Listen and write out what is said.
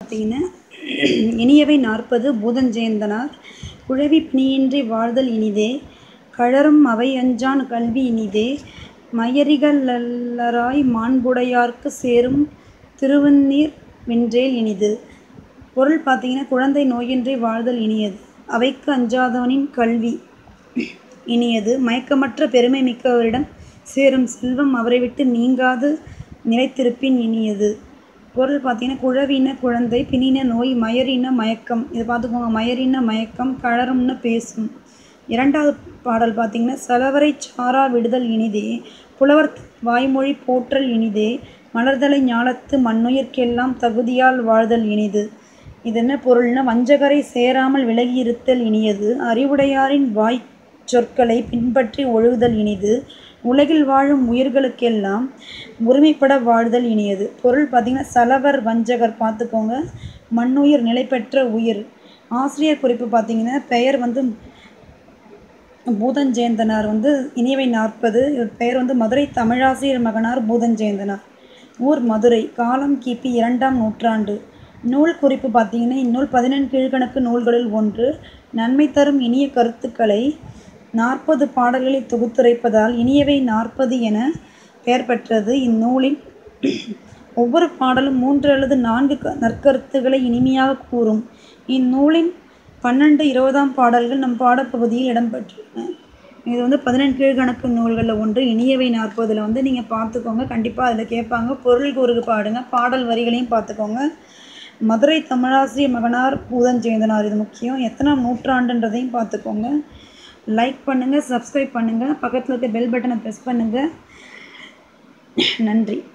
பார்த்தீங்கன்னா இனியவை நாற்பது பூதஞ்சேந்தனார் குழவி பிணியின்றி வாழ்தல் இனிதே கழறும் அவை அஞ்சான் கல்வி இனிதே மயரிகளல்லராய் மாண்புடையார்க்கு சேரும் திருவண்ணீர் வென்றேல் இனிது பொருள் பார்த்தீங்கன்னா குழந்தை நோயின்றி வாழ்தல் இனியது அவைக்கு அஞ்சாதவனின் கல்வி இனியது மயக்கமற்ற பெருமை மிக்கவரிடம் சேரும் செல்வம் அவரை விட்டு நீங்காது நிலைத்திருப்பின் இனியது பொருள் பார்த்தீங்கன்னா குழவின குழந்தை பிணின நோய் மயரின மயக்கம் இதை பார்த்துக்கோங்க மயரின மயக்கம் கழறும்னு பேசும் இரண்டாவது பாடல் பார்த்தீங்கன்னா செலவரை சாரா விடுதல் இனிதே புலவர் வாய்மொழி போற்றல் இனிதே மலர்தலை ஞாலத்து மண்ணுயிர்க்கெல்லாம் தகுதியால் வாழ்தல் இனிது இது என்ன பொருள்னா வஞ்சகரை சேராமல் விலகி இருத்தல் இனியது அறிவுடையாரின் வாய் சொற்களை பின்பற்றி ஒழுகுதல் இனிது உலகில் வாழும் உயிர்களுக்கெல்லாம் உரிமைப்பட வாழ்தல் இனியது பொருள் பார்த்திங்கன்னா சலவர் வஞ்சகர் பார்த்துக்கோங்க மண்ணுயிர் நிலை பெற்ற உயிர் ஆசிரியர் குறிப்பு பார்த்திங்கன்னா பெயர் வந்து பூதஞ்சேந்தனார் வந்து இனியவை நாற்பது இவர் பெயர் வந்து மதுரை தமிழாசிரியர் மகனார் பூதஞ்சேந்தனார் ஊர் மதுரை காலம் கிபி இரண்டாம் நூற்றாண்டு நூல் குறிப்பு பார்த்தீங்கன்னா இந்நூல் பதினெண் கீழ்கணக்கு நூல்களில் ஒன்று நன்மை தரும் இனிய கருத்துக்களை நாற்பது பாடல்களை தொகுத்துரைப்பதால் இனியவை நாற்பது என பெயர் பெற்றது இந்நூலின் ஒவ்வொரு பாடலும் மூன்று அல்லது நான்கு க நற்கருத்துக்களை இனிமையாக கூறும் இந்நூலின் பன்னெண்டு இருபதாம் பாடல்கள் நம் பாடப்பகுதியில் இடம்பெற்றுள்ளன இது வந்து பதினெண் கீழ்கணக்கு நூல்களில் ஒன்று இனியவை நாற்பதில் வந்து நீங்கள் பார்த்துக்கோங்க கண்டிப்பாக அதில் கேட்பாங்க பொருள் கூறுகு பாடுங்க பாடல் வரிகளையும் பார்த்துக்கோங்க மதுரை தமிழாசிரியர் மகனார் பூதஞ்சேந்தனார் இது முக்கியம் எத்தனாம் நூற்றாண்டுன்றதையும் பார்த்துக்கோங்க லைக் பண்ணுங்கள் சப்ஸ்கிரைப் பண்ணுங்கள் பக்கத்தில் இருக்க பெல் பட்டனை ப்ரெஸ் பண்ணுங்கள் நன்றி